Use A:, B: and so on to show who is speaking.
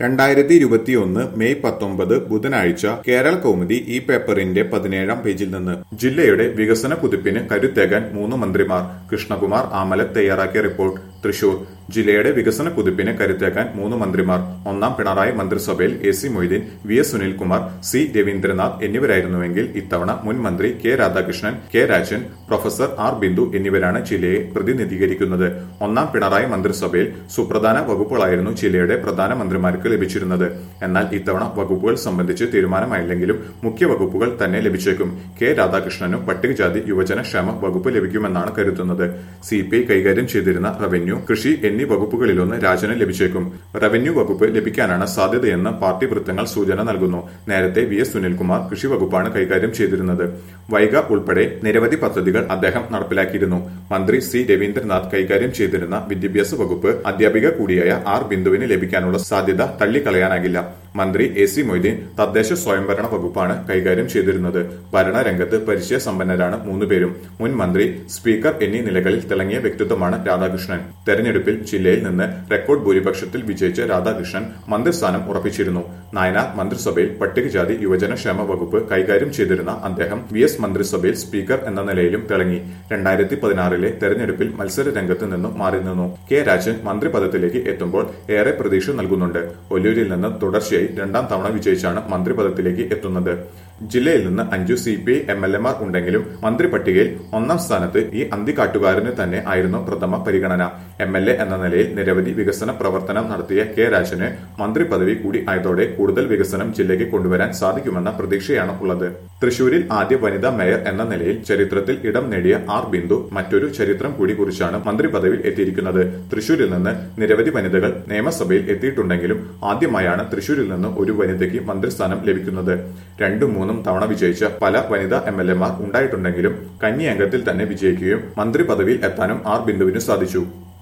A: രണ്ടായിരത്തി ഇരുപത്തിയൊന്ന് മെയ് പത്തൊമ്പത് ബുധനാഴ്ച കേരള കൗമുദി ഈ പേപ്പറിന്റെ പതിനേഴാം പേജിൽ നിന്ന് ജില്ലയുടെ വികസന കുതിപ്പിന് കരുത്തേകാൻ മൂന്ന് മന്ത്രിമാർ കൃഷ്ണകുമാർ ആമലത്ത് തയ്യാറാക്കിയ റിപ്പോർട്ട് തൃശൂർ ജില്ലയുടെ വികസന കുതിപ്പിന് കരുത്തേക്കാൻ മൂന്ന് മന്ത്രിമാർ ഒന്നാം പിണറായി മന്ത്രിസഭയിൽ A C Moideen V S Sunilkumar C Raveendranath എന്നിവരായിരുന്നുവെങ്കിൽ ഇത്തവണ മുൻ മന്ത്രി K Radhakrishnan K Rajan professor R Bindu എന്നിവരാണ് ജില്ലയെ പ്രതിനിധീകരിക്കുന്നത് ഒന്നാം പിണറായി മന്ത്രിസഭയിൽ സുപ്രധാന വകുപ്പുകളായിരുന്നു ജില്ലയുടെ പ്രധാന മന്ത്രിമാർക്ക് ലഭിച്ചിരുന്നത് എന്നാൽ ഇത്തവണ വകുപ്പുകൾ സംബന്ധിച്ച് തീരുമാനമായില്ലെങ്കിലും മുഖ്യ വകുപ്പുകൾ തന്നെ ലഭിച്ചേക്കും കെ രാധാകൃഷ്ണനും പട്ടികജാതി യുവജന ക്ഷേമ വകുപ്പ് ലഭിക്കുമെന്നാണ് കരുതുന്നത് സി പി ഐ കൈകാര്യം ചെയ്തിരുന്ന റവന്യൂ കൃഷി എന്നീ വകുപ്പുകളിലൊന്ന് രാജന് ലഭിച്ചേക്കും റവന്യൂ വകുപ്പ് ലഭിക്കാനാണ് സാധ്യതയെന്ന് പാർട്ടി വൃത്തങ്ങൾ സൂചന നൽകുന്നു നേരത്തെ വി എസ് സുനിൽകുമാർ കൃഷി വകുപ്പാണ് കൈകാര്യം ചെയ്തിരുന്നത് വൈഗ ഉൾപ്പെടെ നിരവധി പദ്ധതികൾ അദ്ദേഹം നടപ്പിലാക്കിയിരുന്നു മന്ത്രി സി രവീന്ദ്രനാഥ് കൈകാര്യം ചെയ്തിരുന്ന വിദ്യാഭ്യാസ വകുപ്പ് അധ്യാപിക കൂടിയായ ആർ ബിന്ദുവിന് ലഭിക്കാനുള്ള സാധ്യത തള്ളിക്കളയാനാകില്ല മന്ത്രി എ സി മൊയ്തീൻ തദ്ദേശ സ്വയംഭരണ വകുപ്പാണ് കൈകാര്യം ചെയ്തിരുന്നത് ഭരണരംഗത്ത് പരിചയ സമ്പന്നരാണ് മൂന്നുപേരും മുൻ മന്ത്രി സ്പീക്കർ എന്നീ നിലകളിൽ തിളങ്ങിയ വ്യക്തിത്വമാണ് രാധാകൃഷ്ണൻ തെരഞ്ഞെടുപ്പിൽ ജില്ലയിൽ നിന്ന് റെക്കോർഡ് ഭൂരിപക്ഷത്തിൽ വിജയിച്ച രാധാകൃഷ്ണൻ മന്ത്രിസ്ഥാനം ഉറപ്പിച്ചിരുന്നു നായനാർ മന്ത്രിസഭയിൽ പട്ടികജാതി യുവജനക്ഷേമ വകുപ്പ് കൈകാര്യം ചെയ്തിരുന്ന അദ്ദേഹം വി എസ് മന്ത്രിസഭയിൽ സ്പീക്കർ എന്ന നിലയിലും തിളങ്ങി രണ്ടായിരത്തി പതിനാറിലെ തെരഞ്ഞെടുപ്പിൽ മത്സര രംഗത്ത് നിന്നും മാറി നിന്നു കെ രാജൻ മന്ത്രിപദത്തിലേക്ക് എത്തുമ്പോൾ ഏറെ പ്രതീക്ഷ നൽകുന്നുണ്ട് ഒല്ലൂരിൽ നിന്ന് തുടർച്ചയായി രണ്ടാം തവണ വിജയിച്ചാണ് മന്ത്രിപദത്തിലേക്ക് എത്തുന്നത് ജില്ലയിൽ നിന്ന് അഞ്ചു C P I M L എമാർ ഉണ്ടെങ്കിലും മന്ത്രി പട്ടികയിൽ ഒന്നാം സ്ഥാനത്ത് ഈ അന്തിക്കാട്ടുകാരന് തന്നെ ആയിരുന്നു പ്രഥമ പരിഗണന എം എൽ എ എന്ന നിലയിൽ നിരവധി വികസന പ്രവർത്തനം നടത്തിയ കെ രാജന് മന്ത്രി പദവി കൂടി ആയതോടെ കൂടുതൽ വികസനം ജില്ലയ്ക്ക് കൊണ്ടുവരാൻ സാധിക്കുമെന്ന പ്രതീക്ഷയാണ് ഉള്ളത് തൃശൂരിൽ ആദ്യ വനിതാ മേയർ എന്ന നിലയിൽ ചരിത്രത്തിൽ ഇടം നേടിയ ആർ ബിന്ദു മറ്റൊരു ചരിത്രം കൂടി കുറിച്ചാണ് മന്ത്രി പദവിയിൽ എത്തിയിരിക്കുന്നത് തൃശൂരിൽ നിന്ന് നിരവധി വനിതകൾ നിയമസഭയിൽ എത്തിയിട്ടുണ്ടെങ്കിലും ആദ്യമായാണ് തൃശൂരിൽ നിന്ന് ഒരു വനിതയ്ക്ക് മന്ത്രിസ്ഥാനം ലഭിക്കുന്നത് രണ്ടും മൂന്നും തവണ വിജയിച്ച പല വനിതാ എം എൽ എമാർ ഉണ്ടായിട്ടുണ്ടെങ്കിലും കന്നി അംഗത്തിൽ തന്നെ വിജയിക്കുകയും മന്ത്രി പദവിയിൽ എത്താനും ആർ ബിന്ദുവിന് സാധിച്ചു